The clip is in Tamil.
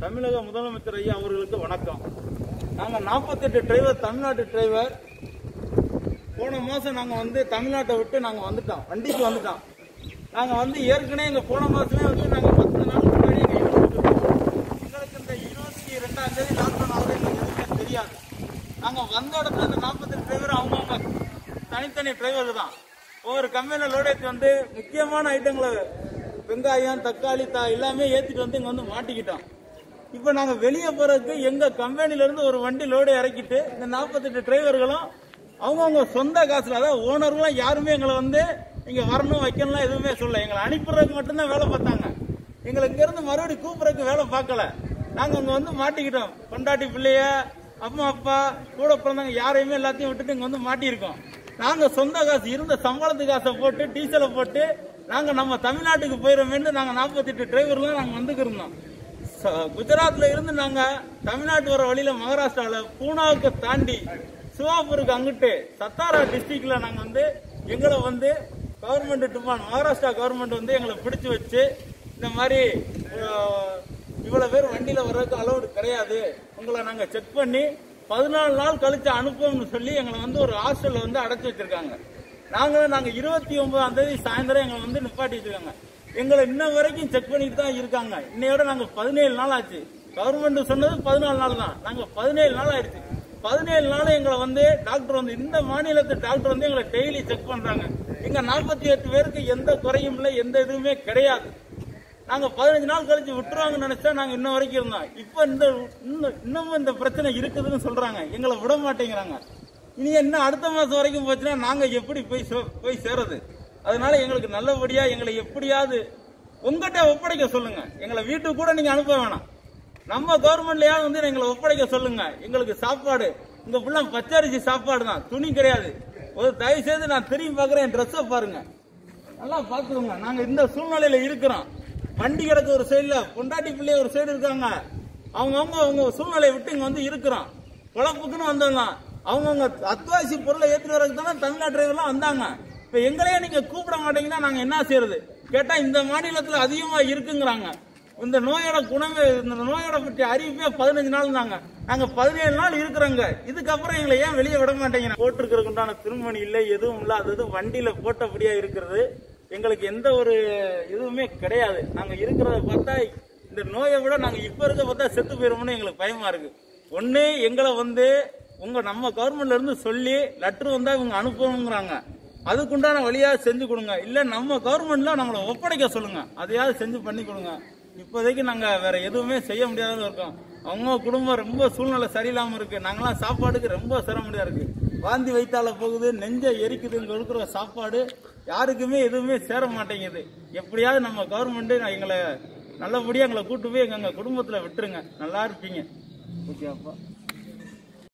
தமிழக முதலமைச்சர் ஐயா அவர்களுக்கு வணக்கம் நாங்க 48 டிரைவர் தமிழ்நாட்டு டிரைவர் போன மாசம் நாங்க வந்து தமிழ்நாட்டை விட்டு நாங்க வந்துட்டோம் வண்டிக்கு வந்துட்டோம் நாங்க வந்து ஏற்கனவே எங்க போன மாசமே வந்து நாங்க பத்து நாள் முன்னாடி எங்க யூனிவர்சிட்டி எங்களுக்கு இந்த இருபத்தி ரெண்டாம் தேதி லாக்டவுன் ஆகுது எங்களுக்கு எதுவுமே தெரியாது நாங்க வந்த இடத்துல இந்த நாற்பத்தெட்டு டிரைவர் அவங்கவுங்க தனித்தனி டிரைவர் தான் ஒவ்வொரு கம்பெனியில் லோடு ஏற்றி வந்து முக்கியமான ஐட்டங்களை வெங்காயம் தக்காளி தா எல்லாமே ஏற்றிட்டு வந்து இங்கே வந்து மாட்டிக்கிட்டோம் இப்போ நாங்கள் வெளியே போகிறதுக்கு எங்கள் கம்பெனிலேருந்து ஒரு வண்டி லோடு இறக்கிட்டு இந்த நாற்பத்தெட்டு டிரைவர்களும் அவங்கவுங்க சொந்த காசுல அதாவது ஓனர்லாம் யாருமே எங்களை வந்து இங்கே வரணும் வைக்கணும்லாம் எதுவுமே சொல்லல எங்களை அனுப்பிடுறதுக்கு மட்டும்தான் வேலை பார்த்தாங்க எங்களை இங்கேருந்து மறுபடியும் கூப்பிட்றதுக்கு வேலை பார்க்கல நாங்கள் அங்கே வந்து மாட்டிக்கிட்டோம் பொண்டாட்டி பிள்ளைய அம்மா அப்பா கூட பிறந்தவங்க யாரையுமே எல்லாத்தையும் விட்டுட்டு இங்கே வந்து மாட்டியிருக்கோம் நாங்கள் சொந்த காசு இருந்த சம்பளத்து காசை போட்டு டீசலை போட்டு நாங்கள் நம்ம தமிழ்நாட்டுக்கு போயிடுறோமேன்னு நாங்கள் நாற்பத்தெட்டு டிரைவர்லாம் நாங்கள் வந்துக்கிருந்தோம் ச- குஜராத்ல இருந்து நாங்க தமிழ்நாட்டு வர வழியில மகாராஷ்டிரால பூனாவுக்கு தாண்டி சிவாபூருக்கு அங்கிட்டு சத்தாரா டிஸ்ட்ரிக்ட்ல நாங்க வந்து எங்களை வந்து கவர்மெண்ட் டிமாண்ட் மகாராஷ்டிரா கவர்மெண்ட் வந்து எங்களை பிடிச்சு வச்சு இந்த மாதிரி அஹ், இவ்வளவு பேர் வண்டியில வர்றதுக்கு அலௌடு கிடையாது உங்களை நாங்க செக் பண்ணி பதினாலு நாள் கழிச்சு அனுப்புவோம்னு சொல்லி எங்களை வந்து ஒரு ஹாஸ்டல்ல வந்து அடைச்சு வச்சிருக்காங்க நாங்க நாங்க இருபத்தி ஒன்பதாம் தேதி சாயந்தரம் எங்களை வந்து நிப்பாட்டி வச்சிருக்காங்க எங்களை இன்ன வரைக்கும் செக் பண்ணிட்டு தான் இருக்காங்க இன்னையோட நாங்க பதினேழு நாள் ஆச்சு கவர்மெண்ட் சொன்னது பதினாலு நாள் தான் நாங்க பதினேழு நாள் ஆயிடுச்சு பதினேழு நாள் எங்களை வந்து டாக்டர் வந்து இந்த மாநிலத்து டாக்டர் வந்து எங்களை டெய்லி செக் பண்றாங்க இங்க நாற்பத்தி எட்டு பேருக்கு எந்த குறையும் இல்லை எந்த இதுவுமே கிடையாது நாங்க பதினஞ்சு நாள் கழிச்சு விட்டுருவாங்கன்னு நினைச்சா நாங்க இன்ன வரைக்கும் இருந்தோம் இப்ப இந்த இன்னும் இன்னமும் இந்த பிரச்சனை இருக்குதுன்னு சொல்றாங்க எங்களை விட மாட்டேங்கிறாங்க இனி என்ன அடுத்த மாசம் வரைக்கும் போச்சுன்னா நாங்க எப்படி போய் சே- போய் சேருது அதனால எங்களுக்கு நல்லபடியா எங்களை எப்படியாவது உங்ககிட்ட ஒப்படைக்க சொல்லுங்க எங்களை வீட்டுக்கு கூட நீங்க அனுப்ப வேணாம் நம்ம கவர்மெண்ட்லயாவது வந்து எங்களை ஒப்படைக்க சொல்லுங்க எங்களுக்கு சாப்பாடு இங்க ஃபுல்லா பச்சரிசி சாப்பாடு தான் துணி கிடையாது ஒரு தயவு செய்து நான் திரும்பி பாக்குறேன் ட்ரெஸ்ஸை பாருங்க நல்லா பாத்துக்கோங்க நாங்க இந்த சூழ்நிலையில இருக்கிறோம் வண்டி கிடக்கு ஒரு சைடுல பொண்டாட்டி பிள்ளை ஒரு சைடு இருக்காங்க அவங்கவுங்க அவங்க சூழ்நிலையை விட்டு இங்க வந்து இருக்கிறோம் குழப்புக்குன்னு வந்தவங்க அவங்கவுங்க அத்வாசி பொருளை ஏற்றிட்டு வரதுக்கு தானே தமிழ்நாட்டு டிரைவர்லாம் வந்தாங்க இப்ப எங்களையே நீங்க கூப்பிட மாட்டீங்கன்னா நாங்க என்ன செய்யறது கேட்டா இந்த மாநிலத்துல அதிகமா இருக்குங்கிறாங்க இந்த நோயோட குணமே இந்த நோயோட பற்றி அறிவிப்பே பதினஞ்சு நாள் தாங்க நாங்க பதினேழு நாள் இருக்கிறோங்க இதுக்கப்புறம் எங்களை ஏன் வெளியே விட மாட்டேங்கிறாங்க போட்டிருக்கிறதுக்கு உண்டான திருமணி இல்லை எதுவும் இல்லை அது இது வண்டியில போட்டபடியா இருக்கிறது எங்களுக்கு எந்த ஒரு இதுவுமே கிடையாது நாங்க இருக்கிறத பார்த்தா இந்த நோயை விட நாங்க இப்ப இருக்க பார்த்தா செத்து போயிருமோன்னு எங்களுக்கு பயமா இருக்கு ஒண்ணு எங்களை வந்து உங்க நம்ம கவர்மெண்ட்ல இருந்து சொல்லி லெட்டர் வந்தா இவங்க அனுப்பணுங்கிறாங்க அதுக்குண்டான வழியா செஞ்சு கொடுங்க இல்ல நம்ம கவர்மெண்ட்ல நம்மளை ஒப்படைக்க சொல்லுங்க அதையாவது செஞ்சு பண்ணி கொடுங்க இப்போதைக்கு நாங்க வேற எதுவுமே செய்ய முடியாத இருக்கோம் அவங்க குடும்பம் ரொம்ப சூழ்நிலை சரியில்லாம இருக்கு நாங்களாம் சாப்பாடுக்கு ரொம்ப சிரமடியா இருக்கு வாந்தி வைத்தால போகுது நெஞ்ச எரிக்குது இங்க இருக்கிற சாப்பாடு யாருக்குமே எதுவுமே சேர மாட்டேங்குது எப்படியாவது நம்ம கவர்மெண்ட் எங்களை நல்லபடியா எங்களை கூட்டு போய் எங்க எங்க குடும்பத்துல விட்டுருங்க நல்லா இருப்பீங்க ஓகே அப்பா